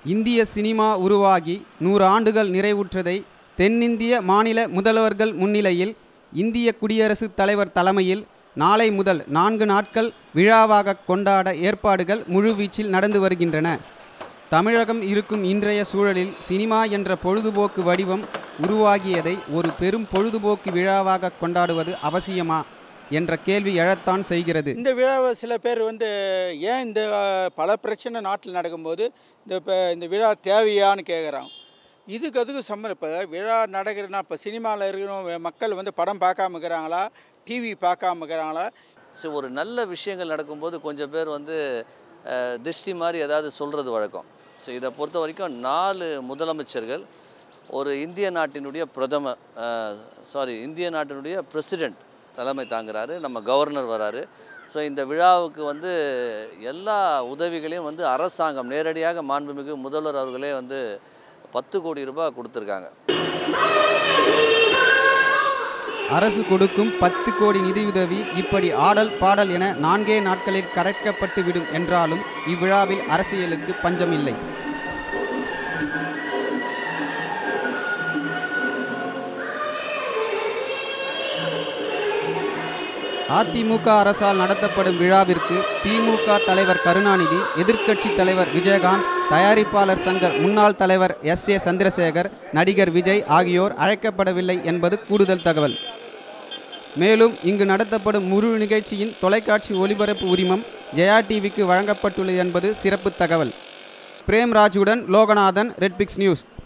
இந்திய சினிமா உருவாகி நூறு ஆண்டுகள் நிறைவுற்றதை தென்னிந்திய மாநில முதல்வர்கள் முன்னிலையில் இந்திய குடியரசுத் தலைவர் தலைமையில் நாளை முதல் நான்கு நாட்கள் விழாவாக கொண்டாட ஏற்பாடுகள் முழுவீச்சில் நடந்து வருகின்றன தமிழகம் இருக்கும் இன்றைய சூழலில் சினிமா என்ற பொழுதுபோக்கு வடிவம் உருவாகியதை ஒரு பெரும் பொழுதுபோக்கு விழாவாக கொண்டாடுவது அவசியமா என்ற கேள்வி எழத்தான் செய்கிறது இந்த விழாவை சில பேர் வந்து ஏன் இந்த அஹ், பல பிரச்சனை நாட்டில் நடக்கும்போது இந்த இப்போ இந்த விழா தேவையான்னு கேட்குறாங்க இதுக்கு அதுக்கு சம்மந்தம் இப்போ விழா நடக்கிறதுனா இப்போ சினிமாவில் இருக்கிற மக்கள் வந்து படம் பார்க்காம இருக்கிறாங்களா டிவி பார்க்காம இருக்கிறாங்களா ஸோ ஒரு நல்ல விஷயங்கள் நடக்கும்போது கொஞ்சம் பேர் வந்து அஹ், திஷ்டி மாதிரி ஏதாவது சொல்கிறது வழக்கம் ஸோ இதை பொறுத்த வரைக்கும் நாலு முதலமைச்சர்கள் ஒரு இந்திய நாட்டினுடைய பிரதமர் சாரி இந்திய நாட்டினுடைய பிரசிடெண்ட் தலைமை தாங்குறாரு நம்ம கவர்னர் வராரு ஸோ இந்த விழாவுக்கு வந்து எல்லா உதவிகளையும் வந்து அரசாங்கம் நேரடியாக மாண்புமிகு முதல்வர் அவர்களே வந்து பத்து கோடி ரூபாய் கொடுத்துருக்காங்க அரசு கொடுக்கும் பத்து கோடி நிதியுதவி இப்படி ஆடல் பாடல் என நான்கே நாட்களில் கரைக்கப்பட்டு விடும் என்றாலும் இவ்விழாவில் அரசியலுக்கு பஞ்சமில்லை அதிமுக அரசால் நடத்தப்படும் விழாவிற்கு திமுக தலைவர் கருணாநிதி எதிர்க்கட்சி தலைவர் விஜயகாந்த் தயாரிப்பாளர் சங்க முன்னாள் தலைவர் எஸ் ஏ சந்திரசேகர் நடிகர் விஜய் ஆகியோர் அழைக்கப்படவில்லை என்பது கூடுதல் தகவல் மேலும் இங்கு நடத்தப்படும் முழு நிகழ்ச்சியின் தொலைக்காட்சி ஒளிபரப்பு உரிமம் ஜெயா டிவிக்கு வழங்கப்பட்டுள்ளது என்பது சிறப்பு தகவல் பிரேம்ராஜுடன் லோகநாதன் ரெட்பிக்ஸ் நியூஸ்